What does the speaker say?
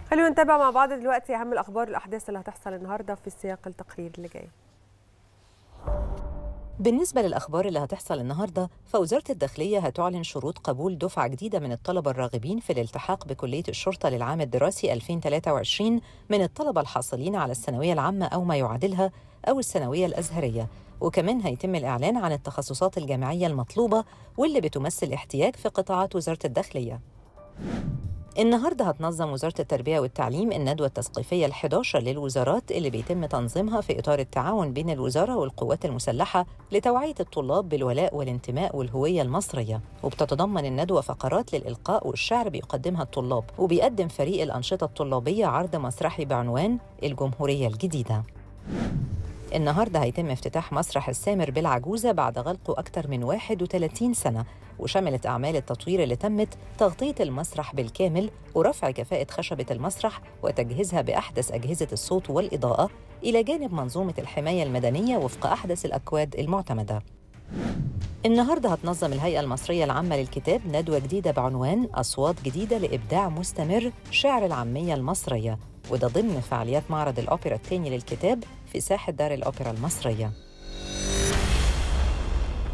خلونا نتابع مع بعض دلوقتي اهم الاخبار والاحداث اللي هتحصل النهارده في سياق التقرير اللي جاي بالنسبة للأخبار اللي هتحصل النهاردة فوزارة الداخلية هتعلن شروط قبول دفعة جديدة من الطلبة الراغبين في الالتحاق بكلية الشرطة للعام الدراسي 2023 من الطلبة الحاصلين على الثانوية العامة أو ما يعادلها أو الثانوية الأزهرية وكمان هيتم الإعلان عن التخصصات الجامعية المطلوبة واللي بتمثل احتياج في قطاعات وزارة الداخلية النهارده هتنظم وزارة التربية والتعليم الندوة التثقيفية ال11 للوزارات اللي بيتم تنظيمها في إطار التعاون بين الوزارة والقوات المسلحة لتوعية الطلاب بالولاء والانتماء والهوية المصرية وبتتضمن الندوة فقرات للإلقاء والشعر بيقدمها الطلاب وبيقدم فريق الأنشطة الطلابية عرض مسرحي بعنوان الجمهورية الجديدة النهارده هيتم افتتاح مسرح السامر بالعجوزة بعد غلقه أكثر من 31 سنة وشملت أعمال التطوير اللي تمت تغطية المسرح بالكامل ورفع كفاءة خشبة المسرح وتجهيزها بأحدث أجهزة الصوت والإضاءة إلى جانب منظومة الحماية المدنية وفق أحدث الأكواد المعتمدة النهارده هتنظم الهيئة المصرية العامة للكتاب ندوة جديدة بعنوان أصوات جديدة لإبداع مستمر شعر العامية المصرية وده ضمن فعاليات معرض الأوبرا الثاني للكتاب في ساحة دار الأوبرا المصرية